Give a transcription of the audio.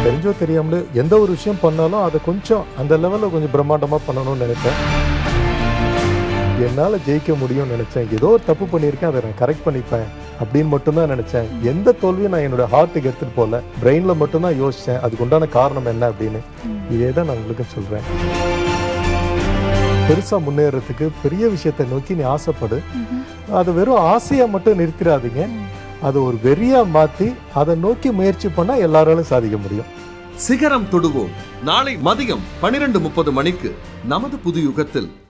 தெரிஞ்சோ தெரியாமலே எந்த ஒரு விஷயம் பண்ணாலும் அதை கொஞ்சம் அந்த லெவலில் கொஞ்சம் பிரம்மாண்டமாக பண்ணணும்னு நினைப்பேன் என்னால் ஜெயிக்க முடியும்னு நினச்சேன் ஏதோ ஒரு தப்பு பண்ணியிருக்கேன் அதை நான் கரெக்ட் பண்ணிப்பேன் அப்படின்னு மட்டும்தான் நினச்சேன் எந்த தோல்வியும் நான் என்னோட ஹார்ட்டுக்கு எடுத்துகிட்டு போகல பிரெயினில் மட்டும்தான் யோசித்தேன் அதுக்கு உண்டான காரணம் என்ன அப்படின்னு இதே தான் நான் உங்களுக்கு சொல்கிறேன் பெருசாக முன்னேறதுக்கு பெரிய விஷயத்தை நோக்கி நீ ஆசைப்படு அது வெறும் ஆசையாக மட்டும் நிறுத்திடாதீங்க அது ஒரு வெறியா மாற்றி அதை நோக்கி முயற்சி பண்ணால் எல்லாராலும் சாதிக்க முடியும் சிகரம் தொடுவோம் நாளை மதியம் பனிரெண்டு முப்பது மணிக்கு நமது புது யுகத்தில்